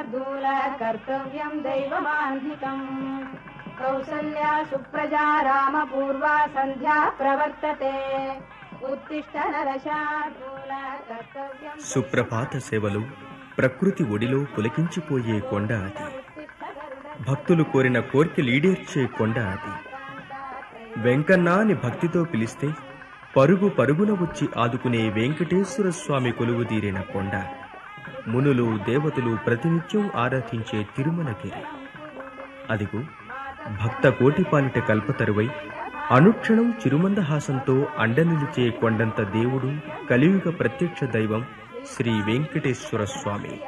శార్దూల కర్తవ్యం దైవమాన్ధికం కౌసల్యా సుప్రజా రామ పూర్వా సంధ్యా ప్రవర్తతే ఉత్తిష్ట నరశార్దూల కర్తవ్యం సుప్రభాత సేవలు ప్రకృతి ఒడిలో పులకించిపోయే కొండ అది భక్తులు కోరిన కోర్కెలీడేర్చే కొండ అది వెంకన్న అని భక్తితో పిలిస్తే పరుగు పరుగున వచ్చి ఆదుకునే వెంకటేశ్వర స్వామి కొలువుదీరిన కొండ మునులు దేవతలు ప్రతినిత్యం ఆరాధించే తిరుమలగిరి అదిగో భక్త కోటిపాలిట కల్పతరువై అనుక్షణం చిరుమందహాసంతో అండనిలిచే కొండంత దేవుడు కలియుగ ప్రత్యక్ష దైవం శ్రీ వెంకటేశ్వర స్వామి